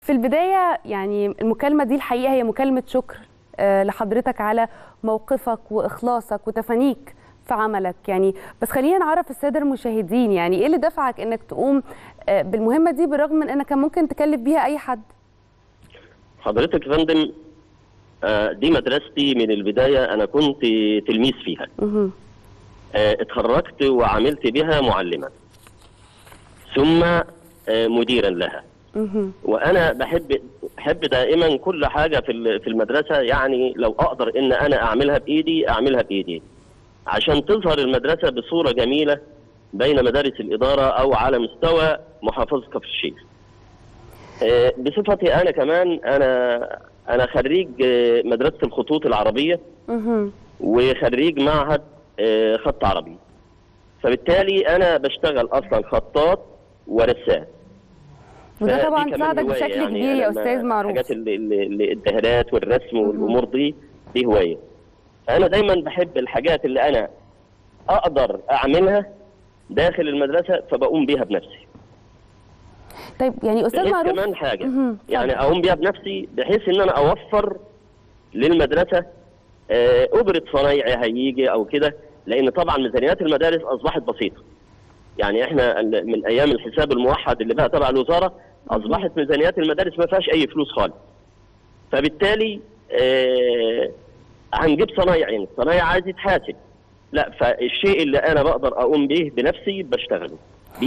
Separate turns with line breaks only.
في البدايه يعني المكالمه دي الحقيقه هي مكالمه شكر آه، لحضرتك على موقفك واخلاصك وتفانيك في عملك يعني بس خلينا نعرف الساده المشاهدين يعني ايه اللي دفعك انك تقوم آه، بالمهمه دي بالرغم من انك كان ممكن تكلف بيها اي حد
حضرتك يا فندم آه، دي مدرستي من البدايه انا كنت تلميذ فيها
مهم.
آه، اتخرجت وعملت بها معلما ثم آه، مديرا لها
مهم.
وانا بحب بحب دائما كل حاجه في ال- في المدرسه يعني لو اقدر ان انا اعملها بايدي اعملها بايدي عشان تظهر المدرسه بصوره جميله بين مدارس الاداره او على مستوى محافظه كفر الشيخ. آه، بصفتي انا كمان انا انا خريج آه، مدرسه الخطوط العربيه
مهم.
وخريج معهد آه، خط عربي. فبالتالي انا بشتغل اصلا خطاط ورسام.
وده
فدي
طبعا
كمان
ساعدك
هواية
بشكل
يعني
كبير
أنا
يا
ما-
استاذ معروف
الحاجات اللي- اللي- اللي الدهانات والرسم والامور دي دي هوايه فانا دايما بحب الحاجات اللي انا اقدر اعملها داخل المدرسه فبقوم بيها بنفسي
طيب يعني استاذ
بحيث
معروف
كمان حاجه
مهم.
يعني اقوم بيها بنفسي بحيث ان انا اوفر للمدرسه آه، اجره صنايعي هيجي او كده لان طبعا ميزانيات المدارس اصبحت بسيطه يعني احنا ال- من ايام الحساب الموحد اللي بقى تبع الوزاره اصبحت ميزانيات المدارس ما فيهاش اي فلوس خالص فبالتالي آه هنجيب صنايعي الصنايعي عايز يتحاسب لا فالشيء اللي انا بقدر اقوم به بنفسي بشتغله